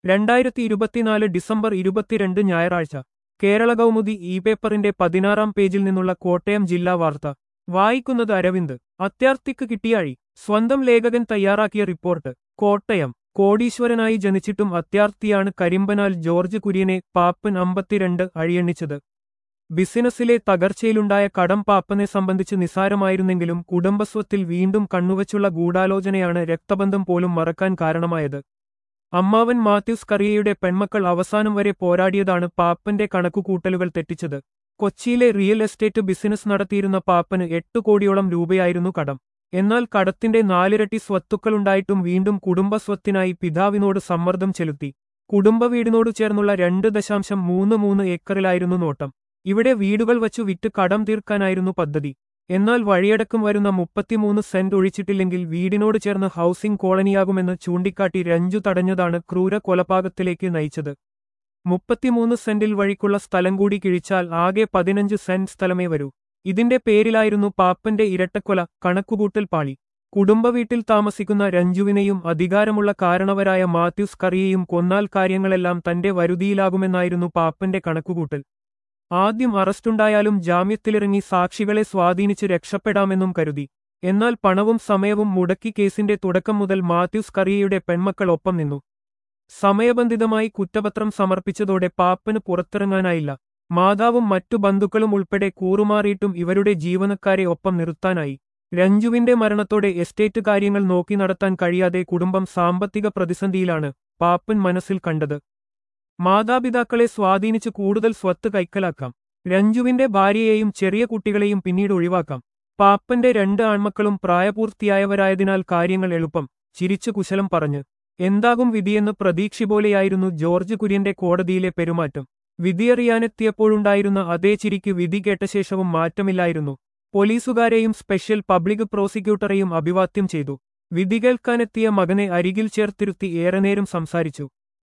രണ്ടായിരത്തി ഇരുപത്തിനാല് ഡിസംബർ ഇരുപത്തിരണ്ട് ഞായറാഴ്ച കേരള കൗമുദി ഇ പേപ്പറിന്റെ പതിനാറാം പേജിൽ നിന്നുള്ള കോട്ടയം ജില്ലാ വാർത്ത വായിക്കുന്നത് അരവിന്ദ് അത്യാർത്തിക്ക് കിട്ടിയാഴി സ്വന്തം ലേഖകൻ തയ്യാറാക്കിയ റിപ്പോർട്ട് കോട്ടയം കോടീശ്വരനായി ജനിച്ചിട്ടും അത്യാർത്തിയാണ് കരിമ്പനാൽ ജോർജ് കുര്യനെ പാപ്പൻ അമ്പത്തിരണ്ട് അഴിയണ്ണിച്ചത് ബിസിനസ്സിലെ തകർച്ചയിലുണ്ടായ കടം പാപ്പനെ സംബന്ധിച്ച് നിസാരമായിരുന്നെങ്കിലും കുടുംബസ്വത്തിൽ വീണ്ടും കണ്ണുവച്ചുള്ള ഗൂഢാലോചനയാണ് രക്തബന്ധം പോലും മറക്കാൻ കാരണമായത് അമ്മാവൻ മാത്യൂസ് കറിയയുടെ പെൺമക്കൾ അവസാനം വരെ പോരാടിയതാണ് പാപ്പന്റെ കണക്കുകൂട്ടലുകൾ തെറ്റിച്ചത് കൊച്ചിയിലെ റിയൽ എസ്റ്റേറ്റ് ബിസിനസ് നടത്തിയിരുന്ന പാപ്പന് എട്ടു കോടിയോളം രൂപയായിരുന്നു കടം എന്നാൽ കടത്തിന്റെ നാലിരട്ടി സ്വത്തുക്കളുണ്ടായിട്ടും വീണ്ടും കുടുംബസ്വത്തിനായി പിതാവിനോട് സമ്മർദ്ദം ചെലുത്തി കുടുംബ വീടിനോട് ചേർന്നുള്ള രണ്ട് ദശാംശം മൂന്ന് മൂന്ന് ഏക്കറിലായിരുന്നു നോട്ടം ഇവിടെ വീടുകൾ വച്ചു വിറ്റ് കടം തീർക്കാനായിരുന്നു പദ്ധതി എന്നാൽ വഴിയടക്കം വരുന്ന മുപ്പത്തിമൂന്ന് സെന്റ് ഒഴിച്ചിട്ടില്ലെങ്കിൽ വീടിനോട് ചേർന്ന് ഹൗസിംഗ് കോളനിയാകുമെന്ന് ചൂണ്ടിക്കാട്ടി രഞ്ജു തടഞ്ഞതാണ് ക്രൂര കൊലപാതകത്തിലേക്ക് നയിച്ചത് മുപ്പത്തിമൂന്ന് സെന്റിൽ വഴിക്കുള്ള സ്ഥലം കൂടി കിഴിച്ചാൽ ആകെ പതിനഞ്ച് സെന്റ് സ്ഥലമേ വരൂ ഇതിന്റെ പേരിലായിരുന്നു പാപ്പന്റെ ഇരട്ടക്കൊല കണക്കുകൂട്ടൽ പാളി കുടുംബവീട്ടിൽ താമസിക്കുന്ന രഞ്ജുവിനെയും അധികാരമുള്ള കാരണവരായ മാത്യൂസ് കറിയെയും കൊന്നാൽ കാര്യങ്ങളെല്ലാം തന്റെ വരുതിയിലാകുമെന്നായിരുന്നു പാപ്പന്റെ കണക്കുകൂട്ടൽ ആദ്യം അറസ്റ്റുണ്ടായാലും ജാമ്യത്തിലിറങ്ങി സാക്ഷികളെ സ്വാധീനിച്ച് രക്ഷപ്പെടാമെന്നും കരുതി എന്നാൽ പണവും സമയവും മുടക്കി കേസിന്റെ തുടക്കം മുതൽ മാത്യൂസ് കറിയയുടെ പെൺമക്കൾ ഒപ്പം നിന്നു സമയബന്ധിതമായി കുറ്റപത്രം സമർപ്പിച്ചതോടെ പാപ്പന് പുറത്തിറങ്ങാനായില്ല മാതാവും മറ്റു ബന്ധുക്കളും ഉൾപ്പെടെ കൂറുമാറിയിട്ടും ഇവരുടെ ജീവനക്കാരെ ഒപ്പം നിർത്താനായി രഞ്ജുവിന്റെ മരണത്തോടെ എസ്റ്റേറ്റ് കാര്യങ്ങൾ നോക്കി നടത്താൻ കഴിയാതെ കുടുംബം സാമ്പത്തിക പ്രതിസന്ധിയിലാണ് പാപ്പൻ മനസ്സിൽ കണ്ടത് മാതാപിതാക്കളെ സ്വാധീനിച്ച് കൂടുതൽ സ്വത്ത് കൈക്കലാക്കാം രഞ്ജുവിന്റെ ഭാര്യയെയും ചെറിയ കുട്ടികളെയും പിന്നീട് ഒഴിവാക്കാം പാപ്പന്റെ രണ്ട് ആൺമക്കളും പ്രായപൂർത്തിയായവരായതിനാൽ കാര്യങ്ങൾ എളുപ്പം ചിരിച്ചു കുശലം പറഞ്ഞ് എന്താകും വിധിയെന്ന് പ്രതീക്ഷ പോലെയായിരുന്നു ജോർജ് കുര്യന്റെ കോടതിയിലെ പെരുമാറ്റം വിധിയറിയാനെത്തിയപ്പോഴുണ്ടായിരുന്ന അതേ ചിരിക്ക് വിധി കേട്ട ശേഷവും മാറ്റമില്ലായിരുന്നു പോലീസുകാരെയും സ്പെഷ്യൽ പബ്ലിക് പ്രോസിക്യൂട്ടറെയും അഭിവാദ്യം ചെയ്തു വിധി കേൾക്കാനെത്തിയ മകനെ അരികിൽ ചേർത്തിരുത്തി ഏറെ നേരം സംസാരിച്ചു